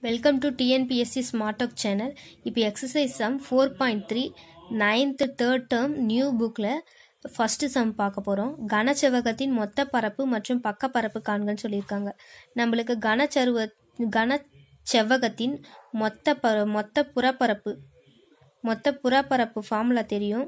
welcome to TNPSC smart work channel இப்போ exercise sum four point three ninth third term new புக்கில் first sum பார்க்க போகிறோம் கனச்செவகத்தின் மொத்த பரப்பு மற்றும் பக்க பரப்பு காண்கன்னு சொல்லியிருக்காங்க நம்மளுக்கு கனச்சருவ கனச்செவ்வகத்தின் மொத்த பர மொத்த புறப்பரப்பு மொத்த புறப்பரப்பு ஃபார்முலா தெரியும்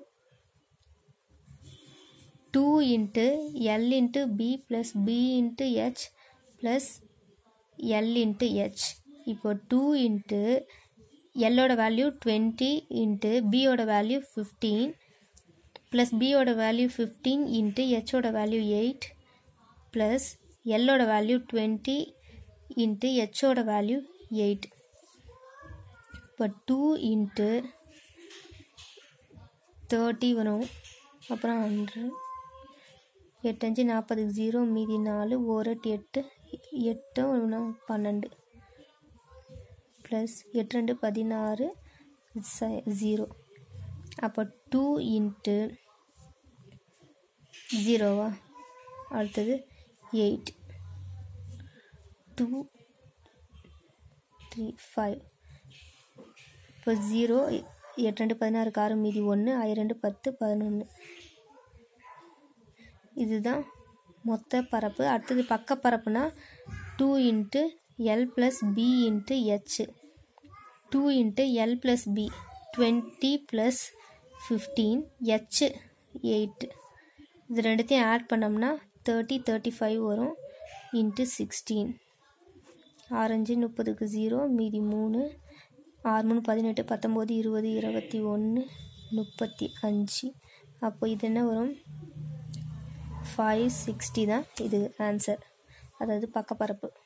two into L into B plus B into H plus L into H இப்போ டூ இன்ட்டு எல்லோட வேல்யூ டுவெண்ட்டி இன்ட்டு பியோட வேல்யூ ஃபிஃப்டீன் ப்ளஸ் பியோட வேல்யூ ஃபிஃப்டீன் இன்ட்டு ஹெச்சோட வேல்யூ எயிட் ப்ளஸ் எல்லோட வேல்யூ டுவெண்ட்டி இன்ட்டு ஹெச்சோட value eight இப்போ two into thirty வரும் அப்புறம் ஹண்ட்ரட் எட்டஞ்சு நாற்பதுக்கு ஜீரோ மீதி நாலு ஒரு எட்டு எட்டு எட்டு ஒன்று பன்னெண்டு ப்ளஸ் எட்டு ரெண்டு பதினாறு ச ஜீரோ அப்போ டூ இன்ட்டு ஜீரோவா அடுத்தது எயிட் டூ த்ரீ ஃபைவ் இப்போ ஜீரோ எட்டு ரெண்டு பதினாறுக்கு ஆறு மீதி ஒன்று ஐ ரெண்டு பத்து பதினொன்று இதுதான் மொத்த பரப்பு அடுத்தது பக்க பரப்புனா two into L plus B into H two into L plus B twenty plus fifteen H eight இது ரெண்டுத்தையும் ஆட் பண்ணோம்னா தேர்ட்டி தேர்ட்டி ஃபைவ் வரும் இன்ட்டு சிக்ஸ்டீன் ஆரஞ்சு முப்பதுக்கு ஜீரோ மீதி மூணு ஆறு மூணு பதினெட்டு பத்தொம்போது இருபது இருபத்தி ஒன்று முப்பத்தி அஞ்சு அப்போ இது என்ன வரும் ஃபைவ் சிக்ஸ்டி தான் இது ஆன்சர் அதாவது பக்கப்பரப்பு